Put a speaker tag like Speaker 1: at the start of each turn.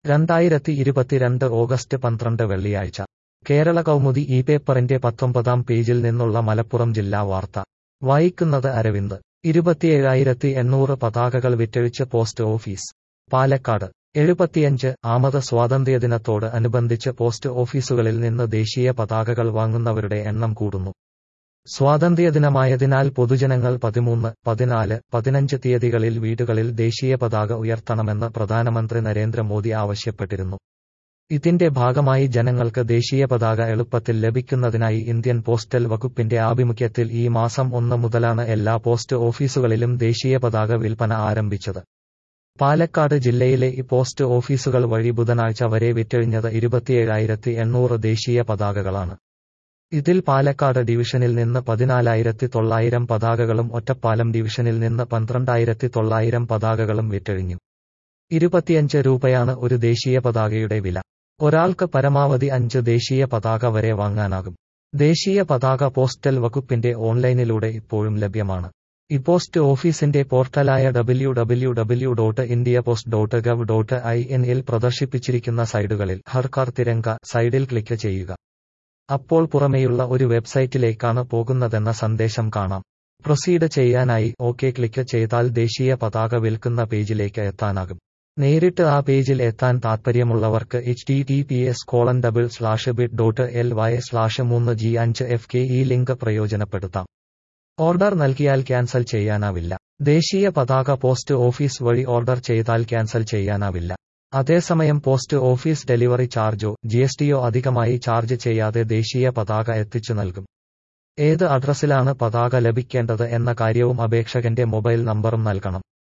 Speaker 1: രണ്ടായിരത്തി ഇരുപത്തിരണ്ട് ഓഗസ്റ്റ് പന്ത്രണ്ട് വെള്ളിയാഴ്ച കേരള കൗമുദി ഈ പേപ്പറിന്റെ പത്തൊമ്പതാം പേജിൽ നിന്നുള്ള മലപ്പുറം ജില്ലാ വാർത്ത വായിക്കുന്നത് അരവിന്ദ് ഇരുപത്തിയേഴായിരത്തി എണ്ണൂറ് പതാകകൾ വിറ്റഴിച്ച് പോസ്റ്റ് ഓഫീസ് പാലക്കാട് എഴുപത്തിയഞ്ച് ആമത് സ്വാതന്ത്ര്യദിനത്തോട് അനുബന്ധിച്ച് പോസ്റ്റ് ഓഫീസുകളിൽ നിന്ന് ദേശീയ പതാകകൾ വാങ്ങുന്നവരുടെ എണ്ണം കൂടുന്നു സ്വാതന്ത്ര്യദിനമായതിനാൽ പൊതുജനങ്ങൾ പതിമൂന്ന് പതിനാല് പതിനഞ്ച് തീയതികളിൽ വീടുകളിൽ ദേശീയ പതാക ഉയർത്തണമെന്ന് പ്രധാനമന്ത്രി നരേന്ദ്രമോദി ആവശ്യപ്പെട്ടിരുന്നു ഇതിന്റെ ഭാഗമായി ജനങ്ങൾക്ക് ദേശീയ പതാക എളുപ്പത്തിൽ ലഭിക്കുന്നതിനായി ഇന്ത്യൻ പോസ്റ്റൽ വകുപ്പിന്റെ ആഭിമുഖ്യത്തിൽ ഈ മാസം ഒന്ന് മുതലാണ് എല്ലാ പോസ്റ്റ് ഓഫീസുകളിലും ദേശീയ പതാക വിൽപ്പന ആരംഭിച്ചത് പാലക്കാട് ജില്ലയിലെ ഈ പോസ്റ്റ് ഓഫീസുകൾ വഴി ബുധനാഴ്ച വരെ വിറ്റഴിഞ്ഞത് ഇരുപത്തിയേഴായിരത്തി എണ്ണൂറ് ദേശീയ പതാകകളാണ് ഇതിൽ പാലക്കാട് ഡിവിഷനിൽ നിന്ന് പതിനാലായിരത്തി തൊള്ളായിരം പതാകകളും ഒറ്റപ്പാലം ഡിവിഷനിൽ നിന്ന് പന്ത്രണ്ടായിരത്തി തൊള്ളായിരം പതാകകളും വിറ്റഴിഞ്ഞു ഇരുപത്തിയഞ്ച് രൂപയാണ് ഒരു ദേശീയ പതാകയുടെ വില ഒരാൾക്ക് പരമാവധി അഞ്ച് ദേശീയ പതാക വരെ വാങ്ങാനാകും ദേശീയ പതാക പോസ്റ്റൽ വകുപ്പിന്റെ ഓൺലൈനിലൂടെ ഇപ്പോഴും ലഭ്യമാണ് ഈ പോസ്റ്റ് ഓഫീസിന്റെ പോർട്ടലായ W W W dot India post dot gov dot I N ഇൽ പ്രദർശിപ്പിച്ചിരിക്കുന്ന സൈഡുകളിൽ ഹർക്കാർ തിരങ്ക സൈഡിൽ ക്ലിക്ക് ചെയ്യുക അപ്പോൾ പുറമെയുള്ള ഒരു വെബ്സൈറ്റിലേക്കാണ് പോകുന്നതെന്ന സന്ദേശം കാണാം പ്രൊസീഡ് ചെയ്യാനായി ഓക്കെ ക്ലിക്ക് ചെയ്താൽ ദേശീയ പതാക വിൽക്കുന്ന പേജിലേക്ക് എത്താനാകും നേരിട്ട് ആ പേജിൽ എത്താൻ താൽപ്പര്യമുള്ളവർക്ക് H T T P S colon double slash bit dot L Y slash മൂന്ന് ജി അഞ്ച് എഫ് കെ ഈ ലിങ്ക് പ്രയോജനപ്പെടുത്താം ഓർഡർ നൽകിയാൽ ക്യാൻസൽ ചെയ്യാനാവില്ല ദേശീയ പതാക പോസ്റ്റ് ഓഫീസ് വഴി ഓർഡർ ചെയ്താൽ ക്യാൻസൽ ചെയ്യാനാവില്ല അതേസമയം പോസ്റ്റ് ഓഫീസ് ഡെലിവറി ചാർജോ ജി എസ് ടിയോ അധികമായി ചാർജ് ചെയ്യാതെ ദേശീയ പതാക എത്തിച്ചു നൽകും ഏത് അഡ്രസ്സിലാണ് പതാക ലഭിക്കേണ്ടത് എന്ന കാര്യവും അപേക്ഷകന്റെ മൊബൈൽ നമ്പറും നൽകണം